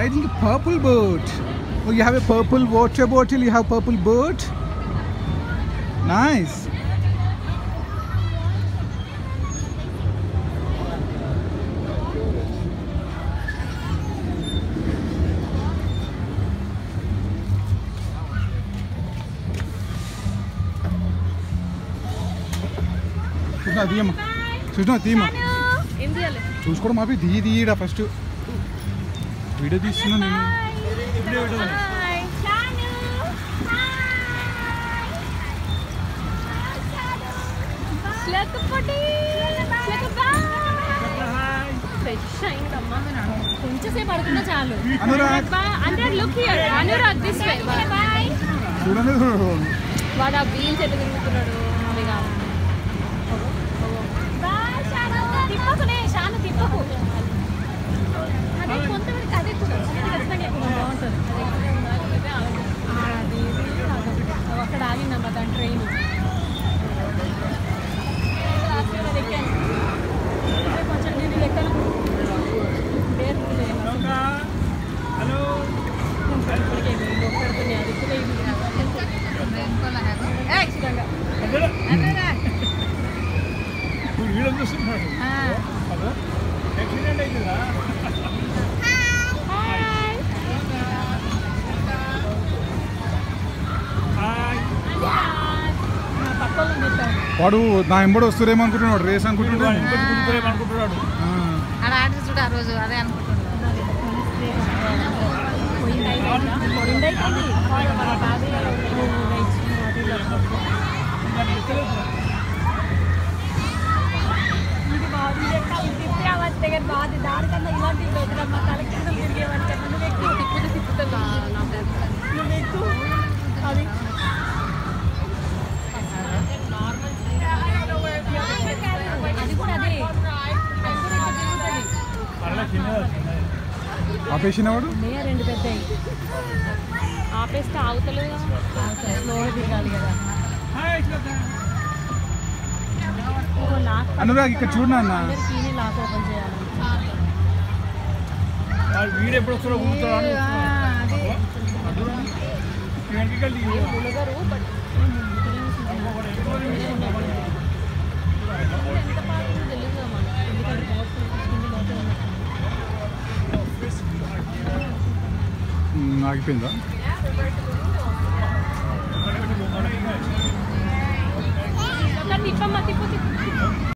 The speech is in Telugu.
Riding purple boat oh you have a purple water bottle you have purple boat nice Sushma తీయమ్మా సుష్మా తీయమ్మా ఏం చేయాలి చూసుకోవడం మాపి దిగి తీయడా ఫస్ట్ వీడియో తీస్తున్నా నేను హాయ్ లేకపోతే ఫ్రెష్ అయిందమ్మా కొంచెం సేపు పడుకున్నా చాలు అనురాగ్. అంటే look here Anurag this way boy చూడండి వాడు ఆ వీల్ చెట్టు తిరుగుతున్నాడు అది కాదు తిప్పకునే షాను తిప్పకు అదే కొంతమందికి అదే ఎక్కువ అది ఖచ్చితంగా ఎక్కువ బాగుంటుంది అది ఇది, అదొకటి. అక్కడ ఆగిందమ్మా దాని ట్రైన్ కొంచెం నేను లెక్కన పేరు ఇప్పటికే ఒక్కడితోనే అది కూడా ఇది ఖచ్చితంగా వీడియో చూస్తున్నాడు యాక్సిడెంట్ అయిందిరా హాయ్ పక్కన పెట్టాను వాడు నా ఎంబడి వస్తురేమో అనుకుంటున్నాడు రేస్ అనుకుంటున్నాడు ఇంకొంచెం గుర్తులేమో అనుకుంటున్నాడు ఆ. ఆడ ఆడి చూడు ఆ రోజు అదే అనుకుంటున్నాను దానికన్నా ఇలాంటి వదిలమ్మా తలకి తిరిగేవాడికి నువ్వు ఎక్కువ తిప్పుతూ తిప్పుతా నువ్వు ఎక్కువ అది అది కూడా అదే అది కూడా ఇట్లా తిరుగుతుంది అలా చిన్నది చిన్నది ఆపేసిన వాడు ఉన్నాయా రెండు పెద్దవి ఆపేస్తే ఆగుతలేదు స్లోగా దిగాలి కదా hi Shloka oh look Anurag ఇక్కడ చూడు నాన్న అందరికీ లాక్ ఓపెన్ చేయాలి వాడు వీడు ఎప్పుడు వస్తాడో కూర్చోడు వెనకకెళ్ళి ములగరు బట్ ఎంత పాడుతుందో తెలియదు కదా మనకు. ఎందుకంటే boat కింద లోపల ఉన్నట్టు. ఉమ్, ఆగిపోయిందా ఒకసారి తిప్పమ్మా తిప్పు తిప్పు